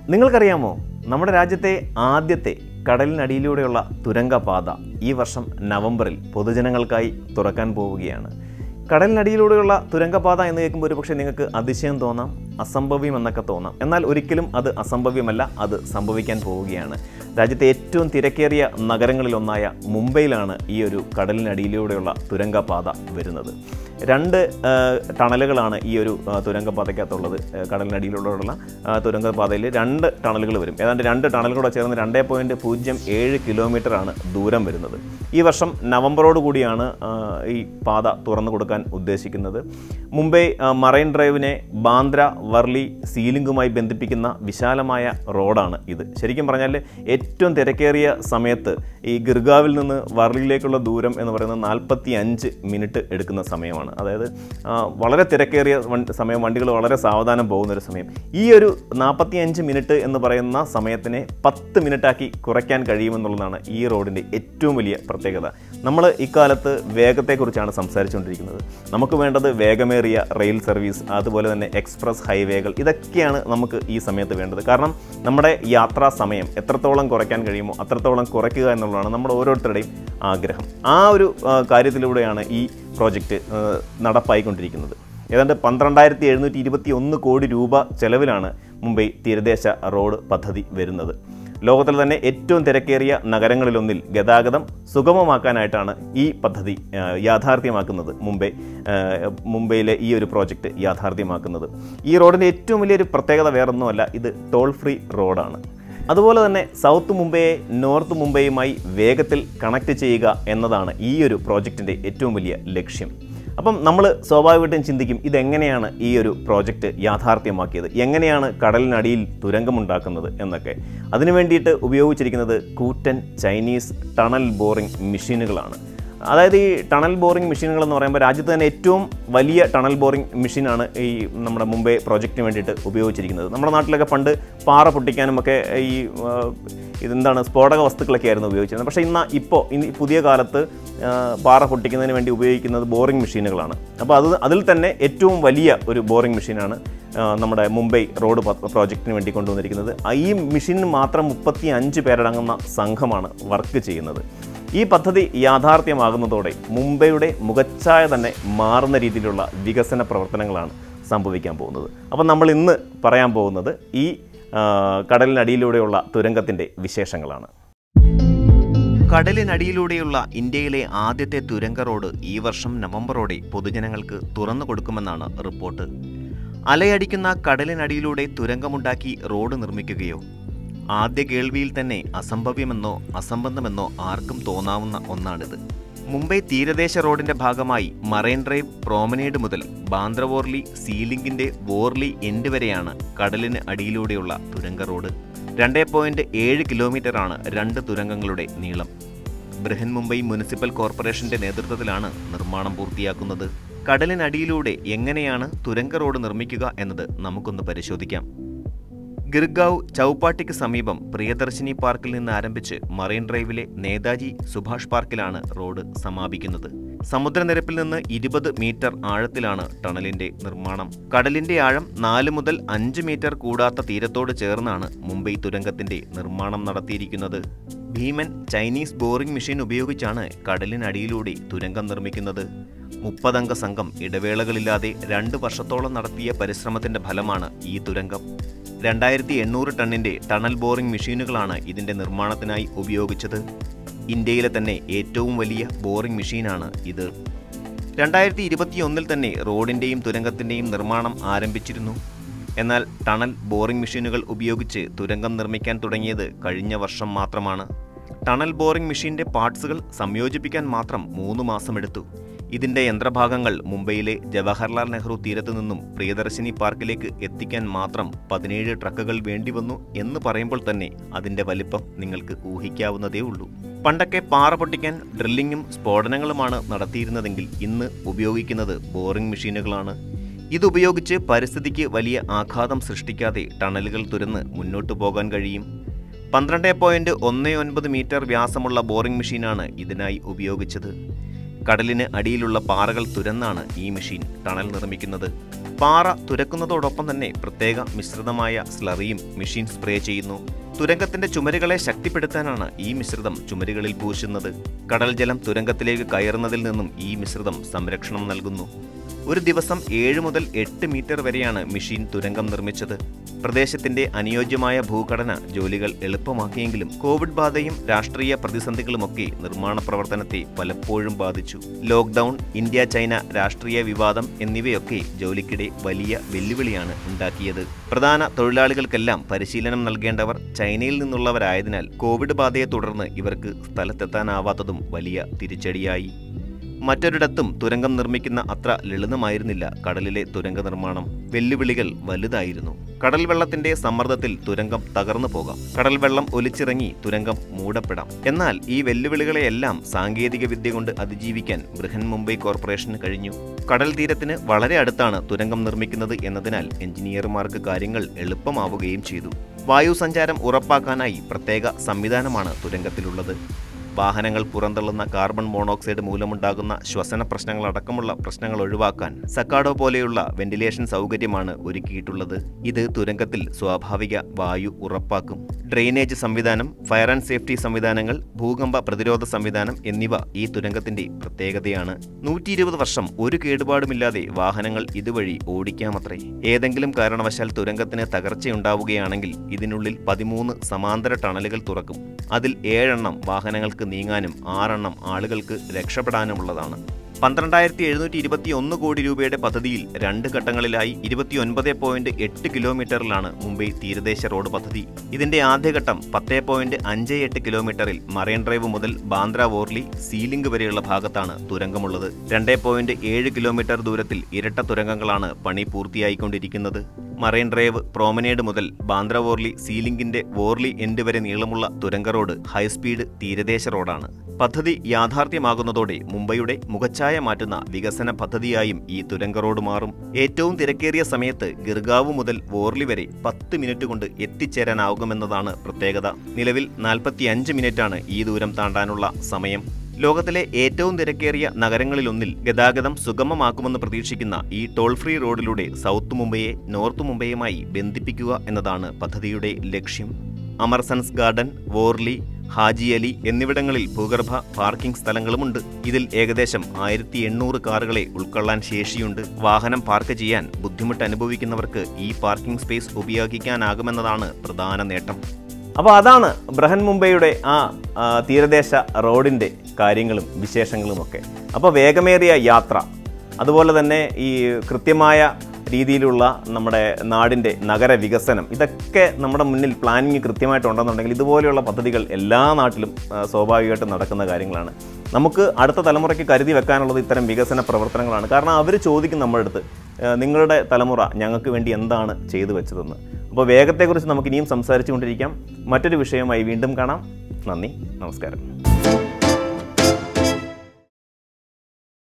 നിങ്ങൾക്കറിയാമോ നമ്മുടെ രാജ്യത്തെ ആദ്യത്തെ കടലിനടിയിലൂടെയുള്ള തുരങ്കപാത ഈ വർഷം നവംബറിൽ പൊതുജനങ്ങൾക്കായി തുറക്കാൻ പോവുകയാണ് കടലിനടിയിലൂടെയുള്ള തുരങ്കപാത എന്ന് കേൾക്കുമ്പോൾ ഒരു പക്ഷേ നിങ്ങൾക്ക് അതിശയം തോന്നാം അസംഭവ്യം എന്നൊക്കെ തോന്നാം എന്നാൽ ഒരിക്കലും അത് അസംഭവ്യമല്ല അത് സംഭവിക്കാൻ പോവുകയാണ് രാജ്യത്തെ ഏറ്റവും തിരക്കേറിയ നഗരങ്ങളിലൊന്നായ മുംബൈയിലാണ് ഈ ഒരു കടലിനടിയിലൂടെയുള്ള തുരങ്കപാത വരുന്നത് രണ്ട് ആ, ടണലുകളാണ് ഈ ഒരു ആ, തുരങ്കപാതയ്ക്കകത്തുള്ളത് ആ, കടലിനടിയിലൂടെയുള്ള ആ, തുരങ്കപാതയിൽ രണ്ട് ടണലുകൾ വരും ഏതാണ്ട് രണ്ട് ടണലുകളോട് ചേർന്ന് രണ്ടേ പോയിൻറ്റ് പൂജ്യം ഏഴ് കിലോമീറ്ററാണ് ദൂരം വരുന്നത് ഈ വർഷം നവംബറോട് കൂടിയാണ് ആ, ഈ പാത തുറന്നു കൊടുക്കാൻ ഉദ്ദേശിക്കുന്നത് മുംബൈ ആ, മറൈൻ ഡ്രൈവിനെ ബാന്ദ്ര വർലി സീലിംഗുമായി ബന്ധിപ്പിക്കുന്ന വിശാലമായ റോഡാണ് ഇത് ശരിക്കും പറഞ്ഞാൽ ഏറ്റവും തിരക്കേറിയ സമയത്ത് ഈ ഗിർഗാവിൽ നിന്ന് വർലിയിലേക്കുള്ള ദൂരം എന്ന് പറയുന്നത് നാൽപ്പത്തി അഞ്ച് മിനിറ്റ് എടുക്കുന്ന സമയമാണ് അതായത് ആ, വളരെ തിരക്കേറിയ വണ്ടി സമയം വണ്ടികൾ വളരെ സാവധാനം പോകുന്ന ഒരു സമയം ഈ ഒരു നാൽപ്പത്തി അഞ്ച് മിനിറ്റ് എന്ന് പറയുന്ന സമയത്തിനെ പത്ത് മിനിറ്റാക്കി കുറയ്ക്കാൻ കഴിയുമെന്നുള്ളതാണ് ഈ റോഡിൻ്റെ ഏറ്റവും വലിയ പ്രത്യേകത നമ്മൾ ഇക്കാലത്ത് വേഗത്തെക്കുറിച്ചാണ് സംസാരിച്ചുകൊണ്ടിരിക്കുന്നത് നമുക്ക് വേണ്ടത് വേഗമേറിയ റെയിൽ സർവീസ് അതുപോലെ തന്നെ എക്സ്പ്രസ് ഹൈവേകൾ ഇതൊക്കെയാണ് നമുക്ക് ഈ സമയത്ത് വേണ്ടത് കാരണം നമ്മുടെ യാത്രാ സമയം എത്രത്തോളം കുറയ്ക്കാൻ കഴിയുമോ അത്രത്തോളം കുറയ്ക്കുക എന്നുള്ളതാണ് നമ്മുടെ ഓരോരുത്തരുടെയും ആഗ്രഹം ആ ഒരു ആ, കാര്യത്തിലൂടെയാണ് ഈ പ്രോജക്റ്റ് ആ, നടപ്പായിക്കൊണ്ടിരിക്കുന്നത് ഏതാണ്ട് പന്ത്രണ്ടായിരത്തി എഴുന്നൂറ്റി ഇരുപത്തി ഒന്ന് കോടി രൂപ ചെലവിലാണ് മുംബൈ തീരദേശ റോഡ് പദ്ധതി വരുന്നത് ലോകത്തിലെ തന്നെ ഏറ്റവും തിരക്കേറിയ നഗരങ്ങളിലൊന്നിൽ ഗതാഗതം സുഗമമാക്കാനായിട്ടാണ് ഈ പദ്ധതി ആ, യാഥാർത്ഥ്യമാക്കുന്നത് മുംബൈ ആ, മുംബൈയിലെ ഈ ഒരു പ്രോജക്റ്റ് യാഥാർത്ഥ്യമാക്കുന്നത് ഈ റോഡിൻ്റെ ഏറ്റവും വലിയൊരു പ്രത്യേകത വേറൊന്നുമല്ല ഇത് ടോൾ ഫ്രീ റോഡാണ് അതുപോലെ തന്നെ സൗത്ത് മുംബൈയെ നോർത്ത് മുംബൈയുമായി വേഗത്തിൽ കണക്ട് ചെയ്യുക എന്നതാണ് ഈ ഒരു പ്രോജക്റ്റിൻ്റെ ഏറ്റവും വലിയ ലക്ഷ്യം അപ്പം നമ്മൾ സ്വാഭാവികമായിട്ടും ചിന്തിക്കും ഇതെങ്ങനെയാണ് ഈ ഒരു പ്രോജക്റ്റ് യാഥാർത്ഥ്യമാക്കിയത് എങ്ങനെയാണ് കടലിനടിയിൽ തുരങ്കമുണ്ടാക്കുന്നത് എന്നൊക്കെ അതിനു വേണ്ടിയിട്ട് ഉപയോഗിച്ചിരിക്കുന്നത് കൂറ്റൻ ചൈനീസ് ടണൽ ബോറിംഗ് മെഷീനുകളാണ് അതായത് ഈ ടണൽ ബോറിംഗ് മെഷീനുകൾ എന്ന് പറയുമ്പോൾ രാജ്യത്ത് തന്നെ ഏറ്റവും വലിയ ടണൽ ബോറിംഗ് മെഷീനാണ് ഈ നമ്മുടെ മുംബൈ പ്രോജക്റ്റിന് വേണ്ടിയിട്ട് ഉപയോഗിച്ചിരിക്കുന്നത് നമ്മുടെ നാട്ടിലൊക്കെ പണ്ട് പാറ പൊട്ടിക്കാനുമൊക്കെ ഈ ആ, ഇതെന്താണ് സ്ഫോടക വസ്തുക്കളൊക്കെ ആയിരുന്നു ഉപയോഗിച്ചിരുന്നത് പക്ഷേ ഇന്ന് ഇപ്പോൾ ഇനി പുതിയ കാലത്ത് ആ, പാറ പൊട്ടിക്കുന്നതിന് വേണ്ടി ഉപയോഗിക്കുന്നത് ബോറിംഗ് മെഷീനുകളാണ് അപ്പോൾ അത് അതിൽ തന്നെ ഏറ്റവും വലിയ ഒരു ബോറിംഗ് മെഷീനാണ് ആ, നമ്മുടെ മുംബൈ റോഡ് പ- പ്രോജക്റ്റിന് വേണ്ടി കൊണ്ടുവന്നിരിക്കുന്നത് ആ ഈ മെഷീനിന് മാത്രം മുപ്പത്തി അഞ്ച് പേരടങ്ങുന്ന സംഘമാണ് വർക്ക് ചെയ്യുന്നത് ഈ പദ്ധതി യാഥാർത്ഥ്യമാകുന്നതോടെ മുംബൈയുടെ മുഖച്ഛായ തന്നെ മാറുന്ന രീതിയിലുള്ള വികസന പ്രവർത്തനങ്ങളാണ് സംഭവിക്കാൻ പോകുന്നത് അപ്പം നമ്മൾ ഇന്ന് പറയാൻ പോകുന്നത് ഈ ആ, കടലിനടിയിലൂടെയുള്ള തുരങ്കത്തിൻ്റെ വിശേഷങ്ങളാണ് കടലിനടിയിലൂടെയുള്ള ഇന്ത്യയിലെ ആദ്യത്തെ തുരങ്ക റോഡ് ഈ വർഷം നവംബറോടെ പൊതുജനങ്ങൾക്ക് തുറന്നു കൊടുക്കുമെന്നാണ് റിപ്പോർട്ട് അലയടിക്കുന്ന കടലിനടിയിലൂടെ തുരങ്കമുണ്ടാക്കി റോഡ് നിർമ്മിക്കുകയോ ആദ്യ കേൾവിയിൽ തന്നെ അസംഭവ്യമെന്നോ അസംബന്ധമെന്നോ ആർക്കും തോന്നാവുന്ന ഒന്നാണിത് മുംബൈ തീരദേശ റോഡിന്റെ ഭാഗമായി മറൈൻ ഡ്രൈവ് പ്രോമനേഡ് മുതൽ ബാന്ദ്രവോർലി സീലിംഗിന്റെ വോർലി എൻഡ് വരെയാണ് കടലിന് അടിയിലൂടെയുള്ള തുരങ്ക റോഡ് രണ്ടേ പോയിന്റ് ഏഴ് കിലോമീറ്ററാണ് രണ്ട് തുരങ്കങ്ങളുടെ നീളം ബൃഹൻ മുംബൈ മുനിസിപ്പൽ കോർപ്പറേഷന്റെ നേതൃത്വത്തിലാണ് നിർമ്മാണം പൂർത്തിയാക്കുന്നത് കടലിനടിയിലൂടെ എങ്ങനെയാണ് തുരങ്ക റോഡ് നിർമ്മിക്കുക എന്നത് നമുക്കൊന്ന് പരിശോധിക്കാം ഗിർഗാവ് ചൗപ്പാട്ടിക്ക് സമീപം പ്രിയദർശിനി പാർക്കിൽ നിന്ന് ആരംഭിച്ച് മറൈൻ ഡ്രൈവിലെ നേതാജി സുഭാഷ് പാർക്കിലാണ് റോഡ് സമാപിക്കുന്നത് സമുദ്രനിരപ്പിൽ നിന്ന് ഇരുപത് മീറ്റർ ആഴത്തിലാണ് ടണലിന്റെ നിർമ്മാണം കടലിന്റെ ആഴം നാല് മുതൽ അഞ്ച് മീറ്റർ കൂടാത്ത തീരത്തോട് ചേർന്നാണ് മുംബൈ തുരങ്കത്തിന്റെ നിർമ്മാണം നടത്തിയിരിക്കുന്നത് ഭീമൻ ചൈനീസ് ബോറിംഗ് മെഷീൻ ഉപയോഗിച്ചാണ് കടലിനടിയിലൂടെ തുരങ്കം നിർമ്മിക്കുന്നത് മുപ്പതംഗ സംഘം ഇടവേളകളില്ലാതെ രണ്ട് വർഷത്തോളം നടത്തിയ പരിശ്രമത്തിന്റെ ഫലമാണ് ഈ തുരങ്കം രണ്ടായിരത്തി എണ്ണൂറ് ടണ്ണിന്റെ ടണൽ ബോറിംഗ് മെഷീനുകളാണ് ഇതിന്റെ നിർമ്മാണത്തിനായി ഉപയോഗിച്ചത് ഇന്ത്യയിലെ തന്നെ ഏറ്റവും വലിയ ബോറിംഗ് മെഷീനാണ് ഇത് രണ്ടായിരത്തി ഇരുപത്തിയൊന്നിൽ തന്നെ റോഡിന്റെയും തുരങ്കത്തിന്റെയും നിർമ്മാണം ആരംഭിച്ചിരുന്നു എന്നാൽ ടണൽ ബോറിംഗ് മെഷീനുകൾ ഉപയോഗിച്ച് തുരങ്കം നിർമ്മിക്കാൻ തുടങ്ങിയത് കഴിഞ്ഞ വർഷം മാത്രമാണ് ടണൽ ബോറിംഗ് മെഷീന്റെ പാർട്സുകൾ സംയോജിപ്പിക്കാൻ മാത്രം മൂന്ന് മാസമെടുത്തു ഇതിന്റെ യന്ത്രഭാഗങ്ങൾ മുംബൈയിലെ ജവഹർലാൽ നെഹ്റു തീരത്തു നിന്നും പ്രിയദർശിനി പാർക്കിലേക്ക് എത്തിക്കാൻ മാത്രം പതിനേഴ് ട്രക്കുകൾ വേണ്ടിവന്നു എന്ന് പറയുമ്പോൾ തന്നെ അതിന്റെ വലിപ്പം നിങ്ങൾക്ക് ഊഹിക്കാവുന്നതേ ഉള്ളൂ പണ്ടൊക്കെ പാറ പൊട്ടിക്കാൻ ഡ്രില്ലിങ്ങും സ്ഫോടനങ്ങളുമാണ് നടത്തിയിരുന്നതെങ്കിൽ ഇന്ന് ഉപയോഗിക്കുന്നത് ബോറിംഗ് മെഷീനുകളാണ് ഇതുപയോഗിച്ച് പരിസ്ഥിതിക്ക് വലിയ ആഘാതം സൃഷ്ടിക്കാതെ ടണലുകൾ തുരന്ന് മുന്നോട്ടു പോകാൻ കഴിയും പന്ത്രണ്ട് പോയിന്റ് ഒന്ന് ഒൻപത് മീറ്റർ വ്യാസമുള്ള ബോറിംഗ് മെഷീനാണ് ഇതിനായി ഉപയോഗിച്ചത് കടലിന് അടിയിലുള്ള പാറകൾ തുരന്നാണ് ഈ മെഷീൻ ടണൽ നിർമ്മിക്കുന്നത് പാറ തുരക്കുന്നതോടൊപ്പം തന്നെ പ്രത്യേക മിശ്രിതമായ സ്ലറിയും മെഷീൻ സ്പ്രേ ചെയ്യുന്നു തുരങ്കത്തിന്റെ ചുമരുകളെ ശക്തിപ്പെടുത്താനാണ് ഈ മിശ്രിതം ചുമരുകളിൽ പൂശുന്നത് കടൽ ജലം തുരങ്കത്തിലേക്ക് കയറുന്നതിൽ നിന്നും ഈ മിശ്രിതം സംരക്ഷണം നൽകുന്നു ഒരു ദിവസം ഏഴ് മുതൽ എട്ട് മീറ്റർ വരെയാണ് മെഷീൻ തുരങ്കം നിർമ്മിച്ചത് പ്രദേശത്തിന്റെ അനുയോജ്യമായ ഭൂഘടന ജോലികൾ എളുപ്പമാക്കിയെങ്കിലും കോവിഡ് ബാധയും രാഷ്ട്രീയ പ്രതിസന്ധികളുമൊക്കെ നിർമ്മാണ പ്രവർത്തനത്തെ പലപ്പോഴും ബാധിച്ചു ലോക്ക്ഡൌൺ ഇന്ത്യ ചൈന രാഷ്ട്രീയ വിവാദം എന്നിവയൊക്കെ ജോലിക്കിടെ വലിയ വെല്ലുവിളിയാണ് ഉണ്ടാക്കിയത് പ്രധാന തൊഴിലാളികൾക്കെല്ലാം പരിശീലനം നൽകേണ്ടവർ ചൈനയിൽ നിന്നുള്ളവരായതിനാൽ കോവിഡ് ബാധയെ തുടർന്ന് ഇവർക്ക് സ്ഥലത്തെത്താനാവാത്തതും വലിയ തിരിച്ചടിയായി മറ്റൊരിടത്തും തുരങ്കം നിർമ്മിക്കുന്ന അത്ര ലളിതമായിരുന്നില്ല കടലിലെ തുരങ്ക നിർമ്മാണം വെല്ലുവിളികൾ വലുതായിരുന്നു കടൽ വെള്ളത്തിന്റെ സമ്മർദ്ദത്തിൽ തുരങ്കം തകർന്നു പോകാം കടൽ വെള്ളം ഒലിച്ചിറങ്ങി തുരങ്കം മൂടപ്പെടാം എന്നാൽ ഈ വെല്ലുവിളികളെയെല്ലാം സാങ്കേതിക വിദ്യ കൊണ്ട് അതിജീവിക്കാൻ ബൃഹൻ മുംബൈ കോർപ്പറേഷന് കഴിഞ്ഞു കടൽ തീരത്തിന് വളരെ അടുത്താണ് തുരങ്കം നിർമ്മിക്കുന്നത് എന്നതിനാൽ എഞ്ചിനീയർമാർക്ക് കാര്യങ്ങൾ എളുപ്പമാവുകയും ചെയ്തു വായു സഞ്ചാരം ഉറപ്പാക്കാനായി പ്രത്യേക സംവിധാനമാണ് തുരങ്കത്തിലുള്ളത് വാഹനങ്ങൾ പുറന്തള്ളുന്ന കാർബൺ മോണോക്സൈഡ് മൂലമുണ്ടാകുന്ന ശ്വസന പ്രശ്നങ്ങളടക്കമുള്ള പ്രശ്നങ്ങൾ ഒഴിവാക്കാൻ സക്കാഡോ പോലെയുള്ള വെന്റിലേഷൻ സൗകര്യമാണ് ഒരുക്കിയിട്ടുള്ളത് ഇത് തുരങ്കത്തിൽ സ്വാഭാവിക വായു ഉറപ്പാക്കും ഡ്രെയിനേജ് സംവിധാനം ഫയർ ആൻഡ് സേഫ്റ്റി സംവിധാനങ്ങൾ ഭൂകമ്പ പ്രതിരോധ സംവിധാനം എന്നിവ ഈ തുരങ്കത്തിന്റെ പ്രത്യേകതയാണ് നൂറ്റി ഇരുപത് വർഷം ഒരു കേടുപാടുമില്ലാതെ വാഹനങ്ങൾ ഇതുവഴി ഓടിക്കാമത്രേ ഏതെങ്കിലും കാരണവശാൽ തുരങ്കത്തിന് തകർച്ചയുണ്ടാവുകയാണെങ്കിൽ ഇതിനുള്ളിൽ പതിമൂന്ന് സമാന്തര ടണലുകൾ തുറക്കും അതിൽ ഏഴെണ്ണം വാഹനങ്ങൾക്ക് നീങ്ങാനും ആറെണ്ണം ആളുകൾക്ക് രക്ഷപ്പെടാനുമുള്ളതാണ് പന്ത്രണ്ടായിരത്തി എഴുന്നൂറ്റി ഇരുപത്തി ഒന്ന് കോടി രൂപയുടെ പദ്ധതിയിൽ രണ്ട് ഘട്ടങ്ങളിലായി ഇരുപത്തിയൊൻപത് പോയിന്റ് എട്ട് കിലോമീറ്ററിലാണ് മുംബൈ തീരദേശ റോഡ് പദ്ധതി ഇതിന്റെ ആദ്യഘട്ടം പത്ത് പോയിന്റ് അഞ്ച് എട്ട് കിലോമീറ്ററിൽ മറൈൻ ഡ്രൈവ് മുതൽ ബാന്ദ്ര വോർലി സീലിംഗ് വരെയുള്ള ഭാഗത്താണ് തുരങ്കമുള്ളത് രണ്ട് പോയിന്റ് ഏഴ് കിലോമീറ്റർ ദൂരത്തിൽ ഇരട്ട തുരങ്കങ്ങളാണ് പണി പൂർത്തിയായിക്കൊണ്ടിരിക്കുന്നത് മറൈൻ ഡ്രൈവ് പ്രോമനേഡ് മുതൽ ബാന്ദ്ര വോർലി സീലിംഗിന്റെ വോർലി എൻഡ് വരെ നീളമുള്ള തുരങ്ക റോഡ് ഹൈസ്പീഡ് തീരദേശ റോഡാണ് പദ്ധതി യാഥാർത്ഥ്യമാകുന്നതോടെ മുംബൈയുടെ മുഖച്ഛായ മാറ്റുന്ന വികസന പദ്ധതിയായും ഈ തുരങ്ക റോഡ് മാറും ഏറ്റവും തിരക്കേറിയ സമയത്ത് ഗിർഗാവ് മുതൽ വോർലി വരെ പത്ത് മിനിറ്റ് കൊണ്ട് എത്തിച്ചേരാനാകുമെന്നതാണ് പ്രത്യേകത നിലവിൽ നാൽപ്പത്തിയഞ്ച് മിനിറ്റാണ് ഈ ദൂരം താണ്ടാനുള്ള സമയം ലോകത്തിലെ ഏറ്റവും തിരക്കേറിയ നഗരങ്ങളിലൊന്നിൽ ഗതാഗതം സുഗമമാക്കുമെന്ന് പ്രതീക്ഷിക്കുന്ന ഈ ടോൾ ഫ്രീ റോഡിലൂടെ സൗത്ത് മുംബൈയെ നോർത്ത് മുംബൈയുമായി ബന്ധിപ്പിക്കുക എന്നതാണ് പദ്ധതിയുടെ ലക്ഷ്യം അമർസൺസ് ഗാർഡൻ വോർലി ഹാജി അലി എന്നിവിടങ്ങളിൽ ഭൂഗർഭ പാർക്കിംഗ് സ്ഥലങ്ങളുമുണ്ട് ഇതിൽ ഏകദേശം ആയിരത്തി എണ്ണൂറ് കാറുകളെ ഉൾക്കൊള്ളാൻ ശേഷിയുണ്ട് വാഹനം പാർക്ക് ചെയ്യാൻ ബുദ്ധിമുട്ട് അനുഭവിക്കുന്നവർക്ക് ഈ പാർക്കിംഗ് സ്പേസ് ഉപയോഗിക്കാനാകുമെന്നതാണ് പ്രധാന നേട്ടം അപ്പോൾ അതാണ് ബ്രഹൻ മുംബൈയുടെ ആ ആ, തീരദേശ റോഡിൻ്റെ കാര്യങ്ങളും വിശേഷങ്ങളുമൊക്കെ അപ്പോൾ വേഗമേറിയ യാത്ര അതുപോലെ തന്നെ ഈ കൃത്യമായ രീതിയിലുള്ള നമ്മുടെ നാടിൻ്റെ നഗര വികസനം ഇതൊക്കെ നമ്മുടെ മുന്നിൽ പ്ലാനിങ് കൃത്യമായിട്ടുണ്ടെന്നുണ്ടെങ്കിൽ ഇതുപോലെയുള്ള പദ്ധതികൾ എല്ലാ നാട്ടിലും ആ, സ്വാഭാവികമായിട്ടും നടക്കുന്ന കാര്യങ്ങളാണ് നമുക്ക് അടുത്ത തലമുറയ്ക്ക് കരുതി വെക്കാനുള്ളത് ഇത്തരം വികസന പ്രവർത്തനങ്ങളാണ് കാരണം അവർ ചോദിക്കും നമ്മുടെ അടുത്ത് ആ, നിങ്ങളുടെ തലമുറ ഞങ്ങൾക്ക് വേണ്ടി എന്താണ് ചെയ്തു വെച്ചതെന്ന് അപ്പോൾ വേഗത്തെക്കുറിച്ച് നമുക്ക് ഇനിയും സംസാരിച്ചുകൊണ്ടിരിക്കാം മറ്റൊരു വിഷയവുമായി വീണ്ടും കാണാം നന്ദി നമസ്കാരം